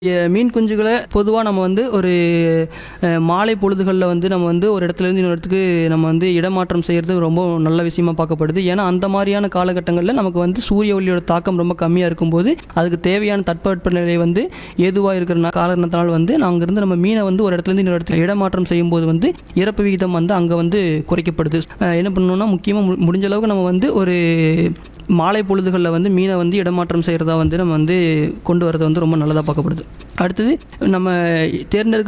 எ- மீன் குஞ்சுகளை பொதுவாக நம்ம வந்து ஒரு அஹ், மாலை பொழுதுகளில் வந்து நம்ம வந்து ஒரு இடத்துலேருந்து இன்னொரு இடத்துக்கு நம்ம வந்து இடமாற்றம் செய்கிறது ரொம்ப நல்ல விஷயமா பார்க்கப்படுது ஏன்னா அந்த மாதிரியான காலகட்டங்களில் நமக்கு வந்து சூரிய ஒளியோட தாக்கம் ரொம்ப கம்மியாக இருக்கும்போது அதுக்கு தேவையான தட்பவெப்பநிலை வந்து ஏதுவாக இருக்கிற நா- காரணத்தினால் வந்து நாங்கள் இருந்து நம்ம மீனை வந்து ஒரு இடத்துலேருந்து இன்னொரு இடத்துக்கு இடமாற்றம் செய்யும்போது வந்து இறப்பு விகிதம் வந்து அங்கே வந்து குறைக்கப்படுது அஹ், என்ன பண்ணணும்னா முக்கியமாக முடிஞ்ச அளவுக்கு நம்ம வந்து ஒரு மாலை பொழுதுகளில் வந்து மீனை வந்து இடமாற்றம் செய்கிறதா வந்து நம்ம வந்து கொண்டு வரது வந்து ரொம்ப நல்லதாக பார்க்கப்படுது அடுத்தது நம்ம தேர்ந்தெடுக்க